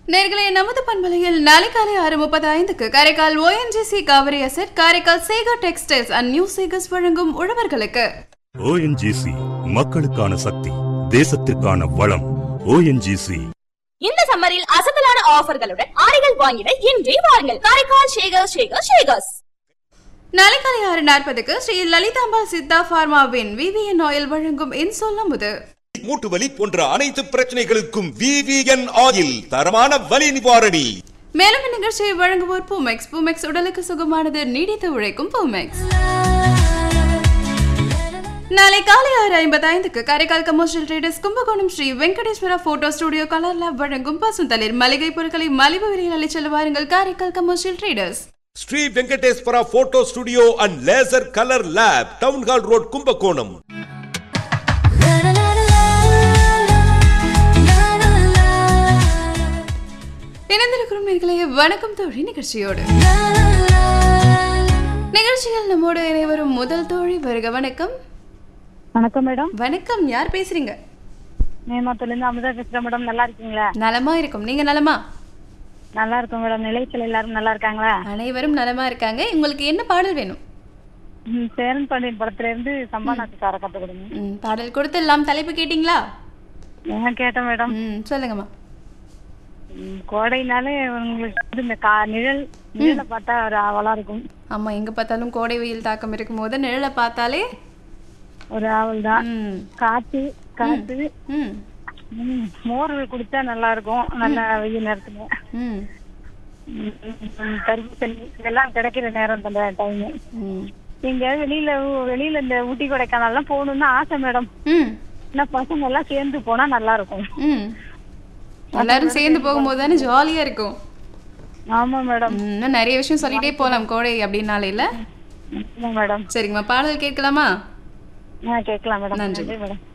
நேர்களே நமது பண்பலையில் நாளை காலை ஆறு முப்பது ஐந்துக்கு Karaikal ONGC Cauvery asset Karaikal Sekar textiles and new Sekars வழங்கும் உழவர்களுக்கு ஓஎன்ஜிசி மக்களுக்கான சக்தி தேசத்திற்கான வளம் ஓஎன்ஜிசி இந்த சம்மரில் அசத்தலான ஆஃபர்களுடன் ஆடைகள் வாங்கிட இன்றே வாருங்கள் காரைக்கால் ஷேகர் ஷேகர் ஷேகர்ஸ் நாளை காலை ஆறு நாற்பதுக்கு ஸ்ரீ லலிதாம்பா சித்தா பார்மாவின் விவிஎன் ஆயில் வழங்கும் இன்சொல் அமுது மூட்டு வலி போன்ற அனைத்து பிரச்சனைகளுக்கும் விவிஎன் ஆயில் தரமான வலி நிவாரணி மேலும் இந்நிகழ்ச்சியை வழங்குவோர் பூமெக்ஸ் பூமெக்ஸ் உடலுக்கு சுகமானது நீடித்து உழைக்கும் பூமெக்ஸ் நாளை காலை ஆறு ஐம்பத்தி ஐந்துக்கு Karaikal commercial traders Kumbakonam Sri Venkateswara photo studio colour lab வழங்கும் பசுந்தளிர் மளிகை பொருட்களை மலிவு விலையில் அளிச் செல்ல வாருங்கள் Karaikal commercial traders Sri Venkateswara photo studio and laser colour lab town hall road Kumbakonam இணைந்திருக்கிறோம் நேர்களே வணக்கம் தோழி நிகழ்ச்சியோடு நிகழ்ச்சியில் நம்மோடு இணைவரும் முதல் தோழி வருக வணக்கம் வணக்கம் மேடம் வணக்கம் யார் பேசுறீங்க மேமாத்துலேருந்து அமுதா பேசுகிறேன் மேடம் நல்லா இருக்கீங்களா நலமா இருக்கும் நீங்க நலமா நல்லா இருக்கும் மேடம் நிலையத்தில் எல்லாரும் நல்லா இருக்காங்களா அனைவரும் நலமா இருக்காங்க உங்களுக்கு என்ன பாடல் வேணும் ம், சேரன் பாண்டியன் படத்துல இருந்து சம்பாநாத்து சார கத்து கொடுங்க ம், பாடல் கொடுத்துடலாம் தலைப்பு கேட்டிங்களா நான் கேட்டேன் மேடம் ம் சொல்லுங்கம்மா ம், கோடைனாலே உங்களுக்கு வந்து இந்த கா நிழல் நிழலை பார்த்தா ஒரு ஆவலா இருக்கும் ஆமா எங்க பார்த்தாலும் கோடை வெயில் தாக்கம் இருக்கும் போது நிழலை பார்த்தாலே ஒரு ஆவல் தான் ம் காத்து காத்து ம் ம், மோர் குடிச்சா நல்லா இருக்கும் நல்ல வெயில் நேரத்துல ம் ம், ம், தர்பூசணி தண்ணி இதெல்லாம் கிடைக்கிற நேரம் அந்த டைம் ம் நீங்க வெளியில ஊ- வெளியில இந்த ஊட்டி கொடைக்கானல்லாம் போகணும்னு ஆசை மேடம் ம் ஆனா பசங்க எல்லாம் சேர்ந்து போனா நல்லா இருக்கும் ம் எல்லாரும் சேர்ந்து போகும்போது தானே ஜாலியா இருக்கும் ஆமா மேடம் ம், இன்னும் நிறைய விஷயம் சொல்லிட்டே போலாம் கோடை அப்படின்னாலே இல்ல ஆமா மேடம் சரிங்கம்மா பாடல் கேட்கலாமா ஆ கேட்கலாம் மேடம் நன்றி. மேடம்